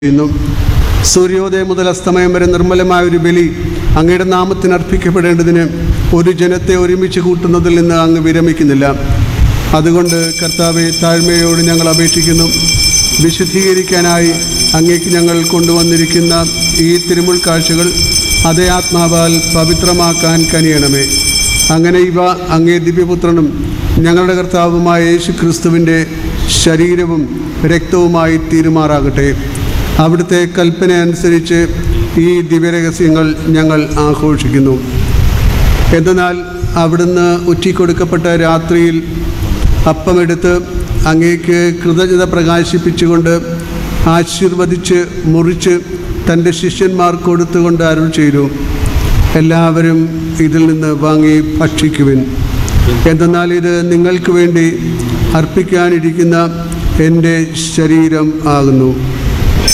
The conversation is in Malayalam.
ചെയ്യുന്നു സൂര്യോദയം മുതൽ അസ്തമയം വരെ നിർമ്മലമായ ഒരു ബലി അങ്ങയുടെ നാമത്തിന് അർപ്പിക്കപ്പെടേണ്ടതിന് ഒരു ജനത്തെ ഒരുമിച്ച് കൂട്ടുന്നതിൽ നിന്ന് അങ്ങ് വിരമിക്കുന്നില്ല അതുകൊണ്ട് കർത്താവെ താഴ്മയോട് ഞങ്ങൾ അപേക്ഷിക്കുന്നു വിശുദ്ധീകരിക്കാനായി അങ്ങേക്ക് ഞങ്ങൾ കൊണ്ടുവന്നിരിക്കുന്ന ഈ തിരുമുൾ കാഴ്ചകൾ അതേ ആത്മാവാൽ പവിത്രമാക്കാൻ കനിയണമേ അങ്ങനെ ഇവ അങ്ങേ ദിവ്യപുത്രനും ഞങ്ങളുടെ കർത്താവുമായ യേശു ക്രിസ്തുവിൻ്റെ ശരീരവും രക്തവുമായി തീരുമാറാകട്ടെ അവിടുത്തെ കൽപ്പന അനുസരിച്ച് ഈ ദിവ്യരഹസ്യങ്ങൾ ഞങ്ങൾ ആഘോഷിക്കുന്നു എന്തെന്നാൽ അവിടുന്ന് ഉറ്റിക്കൊടുക്കപ്പെട്ട രാത്രിയിൽ അപ്പമെടുത്ത് അങ്ങേക്ക് കൃതജ്ഞത പ്രകാശിപ്പിച്ചുകൊണ്ട് ആശീർവദിച്ച് മുറിച്ച് തൻ്റെ ശിഷ്യന്മാർ കൊടുത്തുകൊണ്ട് അരുൾ ചെയ്തു എല്ലാവരും ഇതിൽ നിന്ന് വാങ്ങി ഭക്ഷിക്കുവിൻ എന്തെന്നാൽ ഇത് നിങ്ങൾക്ക് വേണ്ടി അർപ്പിക്കാനിരിക്കുന്ന എൻ്റെ ശരീരം ആകുന്നു